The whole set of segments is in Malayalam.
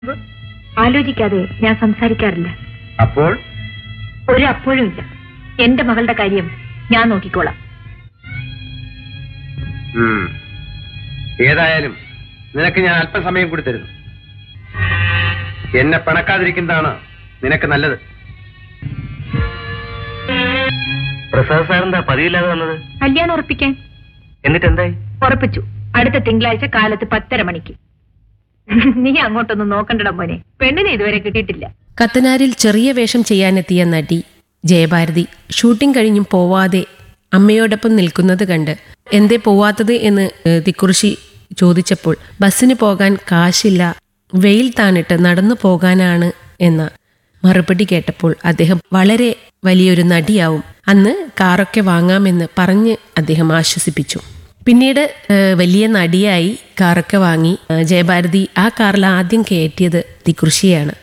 ആലോചിക്കാതെ ഞാൻ സംസാരിക്കാറില്ല അപ്പോൾ ഒരു അപ്പോഴും ഇല്ല എന്റെ മകളുടെ കാര്യം ഞാൻ നോക്കിക്കോളാം ഉം. ഏതായാലും നിനക്ക് ഞാൻ അല്പസമയം കൂടി തരുന്നു എന്നെ പിണക്കാതിരിക്കുന്നതാണ് നിനക്ക് നല്ലത് പ്രസാദ് സാറെന്താ പതിവില്ലാതെ വന്നത് കല്യാണം ഉറപ്പിക്കാൻ എന്നിട്ട് എന്തായി ഉറപ്പിച്ചു അടുത്ത തിങ്കളാഴ്ച കാലത്ത് പത്തര മണിക്ക് നീ അങ്ങോട്ടൊന്നും നോക്കണ്ടട മോനെ പെണ്ണിനെ ഇതുവരെ കിട്ടിയിട്ടില്ല കത്തനാരിൽ ചെറിയ വേഷം ചെയ്യാനെത്തിയ നടി ജയഭാരതി ഷൂട്ടിംഗ് കഴിഞ്ഞും പോവാതെ അമ്മയോടൊപ്പം നിൽക്കുന്നത് കണ്ട് എന്തേ പോവാത്തത് എന്ന് ഏഹ്, തിക്കുറിശി ചോദിച്ചപ്പോൾ ബസ്സിന് പോകാൻ കാശില്ല വെയിൽ താണിട്ട് നടന്നു പോകാനാണ് എന്ന മറുപടി കേട്ടപ്പോൾ അദ്ദേഹം വളരെ വലിയൊരു നടിയാവും അന്ന് കാറൊക്കെ വാങ്ങാമെന്ന് പറഞ്ഞ് അദ്ദേഹം ആശ്വസിപ്പിച്ചു പിന്നീട് ഏഹ്, വലിയ നടിയായി കാറൊക്കെ വാങ്ങി ഏഹ്, ജയഭാരതി ആ കാറിൽ ആദ്യം കയറ്റിയത് തിക്കുറിശിയാണ്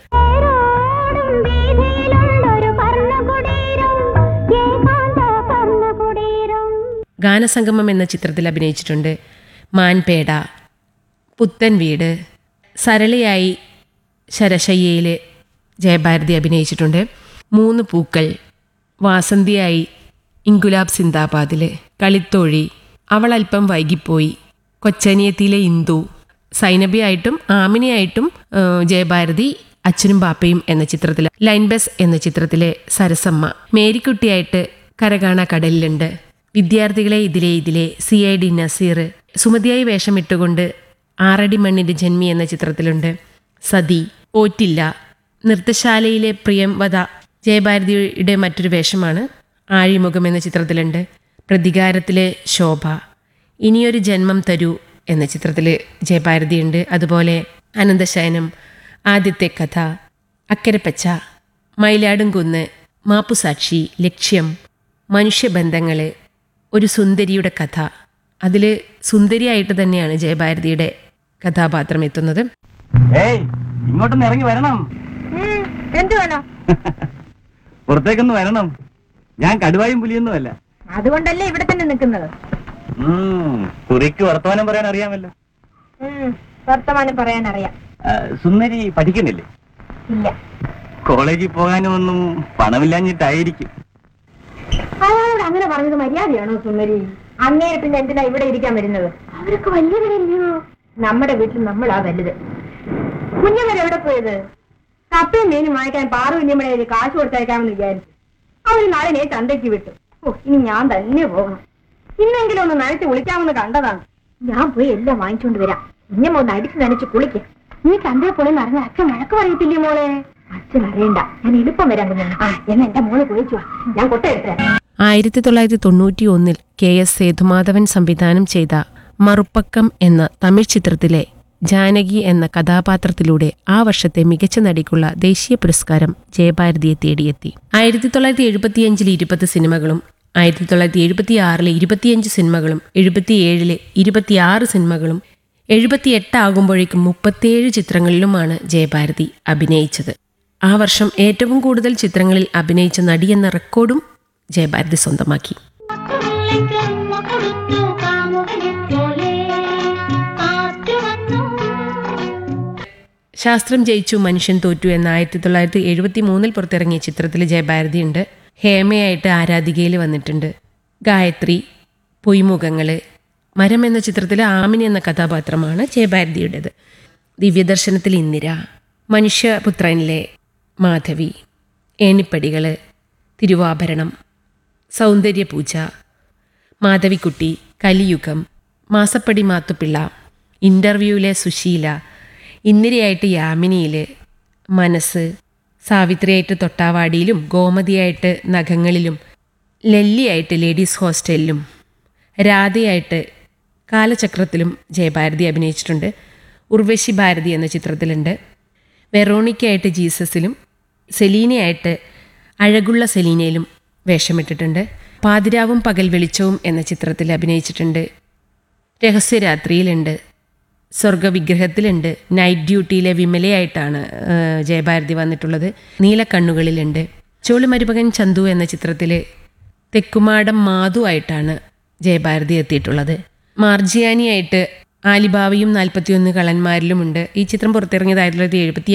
ഗാനസംഗമം എന്ന ചിത്രത്തിൽ അഭിനയിച്ചിട്ടുണ്ട് മാൻപേട പുത്തൻ വീട് സരളയായി ശരശയ്യയിൽ ജയഭാരതി അഭിനയിച്ചിട്ടുണ്ട് മൂന്ന് പൂക്കൾ വാസന്തിയായി ഇൻഗുലാബ് സിന്ദാബാദിൽ കളിത്തോഴി അവൾ അല്പം വൈകിപ്പോയി കൊച്ചനിയത്തിയിലെ ഇന്ദു സൈനബിയായിട്ടും ആമിനിയായിട്ടും ആ, ജയഭാരതി അച്ഛനും ബാപ്പയും എന്ന ചിത്രത്തിൽ ലൈൻ ബസ് എന്ന ചിത്രത്തിലെ സരസമ്മ മേരിക്കുട്ടിയായിട്ട് കരകാണ കടലിലുണ്ട് വിദ്യാർത്ഥികളെ ഇതിലെ ഇതിലെ സി ഐ ഡി നസീർ സുമതിയായി വേഷമിട്ടുകൊണ്ട് ആറടി മണ്ണിന്റെ ജന്മി എന്ന ചിത്രത്തിലുണ്ട് സതി ഓറ്റില്ല നൃത്തശാലയിലെ പ്രിയംവദ ജയഭാരതിയുടെ മറ്റൊരു വേഷമാണ് ആഴിമുഖം എന്ന ചിത്രത്തിലുണ്ട് പ്രതികാരത്തിലെ ശോഭ ഇനിയൊരു ജന്മം തരൂ എന്ന ചിത്രത്തിൽ ജയഭാരതിയുണ്ട് അതുപോലെ അനന്തശയനം ആദ്യത്തെ കഥ അക്കരപ്പച്ച മയിലാടും കുന്ന് മാപ്പുസാക്ഷി ലക്ഷ്യം മനുഷ്യബന്ധങ്ങൾ ഒരു സുന്ദരിയുടെ കഥ അതിൽ സുന്ദരിയായിട്ട് തന്നെയാണ് ജയഭാരതിയുടെ കഥാപാത്രം എത്തുന്നത് ഏയ് ഇങ്ങോട്ടൊന്ന് ഇറങ്ങി വരണം എന്ത് വേണോ പുറത്തേക്കൊന്ന് വരണം ഞാൻ കടുവായും പുലിയൊന്നുമല്ല അതുകൊണ്ടല്ലേ ഇവിടെ തന്നെ നിൽക്കുന്നത് ഉം, കുറിക്ക് വർത്തമാനം പറയാൻ അറിയാമല്ലോ വർത്തമാനം പറയാൻ അറിയാം ആ, സുന്ദരി പഠിക്കുന്നില്ലേ ഇല്ല കോളേജിൽ പോകാനും ഒന്നും പണമില്ലാഞ്ഞിട്ടായിരിക്കും അയാളോട് അങ്ങനെ പറഞ്ഞത് മര്യാദയാണോ സുന്ദരി അങ്ങേരെ പിന്നെ എന്തിനാ ഇവിടെ ഇരിക്കാൻ വരുന്നത് അവരൊക്കെ വലിയവരല്ലയോ നമ്മുടെ വീട്ടിൽ നമ്മളാ വലുത് കുഞ്ഞവരെ എവിടെ പോയത് കപ്പയും മീനും വാങ്ങിക്കാൻ പാറു കുഞ്ഞമ്മടെ കാശ് കൊടുത്തയക്കാമെന്ന് വിചാരിച്ചു അവര് നാളെ നീ ചന്തയ്ക്ക് വിട്ടു ഓ ഇനി ഞാൻ തന്നെ പോകണം ഇന്നെങ്കിലും ഒന്ന് നനച്ച് കുളിക്കാമെന്ന് കണ്ടതാണ് ഞാൻ പോയി എല്ലാം വാങ്ങിച്ചോണ്ട് വരാം കുഞ്ഞമ്മ ഒന്ന് അടിച്ച് നനച്ച് കുളിക്ക നീ ചന്തയിൽ പോയി പറഞ്ഞ അച്ഛൻ വഴക്ക് പറയത്തില്ലേ മോളെ അച്ഛൻ അറിയണ്ട ഞാൻ എളുപ്പം വരാൻ കുഞ്ഞമ്മ ആ എന്നാ എന്റെ മോള് കുളിച്ചു വാ. ഞാൻ കൊട്ടയെടുത്തരാം ആയിരത്തി തൊള്ളായിരത്തി തൊണ്ണൂറ്റി ഒന്നിൽ കെ എസ് സേതുമാധവൻ സംവിധാനം ചെയ്ത മറുപ്പക്കം എന്ന തമിഴ് ചിത്രത്തിലെ ജാനകി എന്ന കഥാപാത്രത്തിലൂടെ ആ വർഷത്തെ മികച്ച നടിക്കുള്ള ദേശീയ പുരസ്കാരം ജയഭാരതിയെ തേടിയെത്തി ആയിരത്തി തൊള്ളായിരത്തി എഴുപത്തിയഞ്ചിൽ ഇരുപത് സിനിമകളും ആയിരത്തി തൊള്ളായിരത്തി എഴുപത്തി ആറിലെ ഇരുപത്തിയഞ്ച് സിനിമകളും എഴുപത്തിയേഴിലെ ഇരുപത്തിയാറ് സിനിമകളും എഴുപത്തിയെട്ട് ആകുമ്പോഴേക്കും മുപ്പത്തിയേഴ് ചിത്രങ്ങളിലുമാണ് ജയഭാരതി അഭിനയിച്ചത് ആ വർഷം ഏറ്റവും കൂടുതൽ ചിത്രങ്ങളിൽ അഭിനയിച്ച നടിയെന്ന റെക്കോർഡും ജയഭാരതി സ്വന്തമാക്കി ശാസ്ത്രം ജയിച്ചു മനുഷ്യൻ തോറ്റു എന്ന ആയിരത്തി തൊള്ളായിരത്തി എഴുപത്തി മൂന്നിൽ പുറത്തിറങ്ങിയ ചിത്രത്തിൽ ജയഭാരതി ഉണ്ട് ഹേമയായിട്ട് ആരാധികയിൽ വന്നിട്ടുണ്ട് ഗായത്രി പൊയ്മുഖങ്ങൾ മരം എന്ന ചിത്രത്തിലെ ആമിനി എന്ന കഥാപാത്രമാണ് ജയഭാരതിയുടേത് ദിവ്യദർശനത്തിൽ ഇന്ദിര മനുഷ്യപുത്രനിലെ മാധവി ഏണിപ്പടികൾ തിരുവാഭരണം സൗന്ദര്യപൂജ മാധവിക്കുട്ടി കലിയുഗം മാസപ്പടി മാത്തുപിള്ള ഇൻ്റർവ്യൂവിലെ സുശീല ഇന്ദിരയായിട്ട് യാമിനിയിൽ മനസ്സ് സാവിത്രിയായിട്ട് തൊട്ടാവാടിയിലും ഗോമതിയായിട്ട് നഖങ്ങളിലും ലല്ലിയായിട്ട് ലേഡീസ് ഹോസ്റ്റലിലും രാധയായിട്ട് കാലചക്രത്തിലും ജയഭാരതി അഭിനയിച്ചിട്ടുണ്ട് ഉർവശി ഭാരതി എന്ന ചിത്രത്തിലുണ്ട് വെറോണിക്കയായിട്ട് ജീസസിലും സെലീനയായിട്ട് അഴകുള്ള സെലീനയിലും വേഷമിട്ടിട്ടുണ്ട് പാതിരാവും പകൽ വെളിച്ചവും എന്ന ചിത്രത്തിൽ അഭിനയിച്ചിട്ടുണ്ട് രഹസ്യരാത്രിയിലുണ്ട് സ്വർഗവിഗ്രഹത്തിലുണ്ട് നൈറ്റ് ഡ്യൂട്ടിയിലെ വിമലയായിട്ടാണ് ആ, ജയഭാരതി വന്നിട്ടുള്ളത് നീലക്കണ്ണുകളിലുണ്ട് ചോളുമരുമകൻ ചന്തു എന്ന ചിത്രത്തിൽ തെക്കുമാടം മാധു ആയിട്ടാണ് ജയഭാരതി എത്തിയിട്ടുള്ളത് മാർജിയാനിയായിട്ട് ആലിബാവയും നാൽപ്പത്തിയൊന്ന് കള്ളന്മാരിലുമുണ്ട് ഈ ചിത്രം പുറത്തിറങ്ങിയത് ആയിരത്തി തൊള്ളായിരത്തി എഴുപത്തി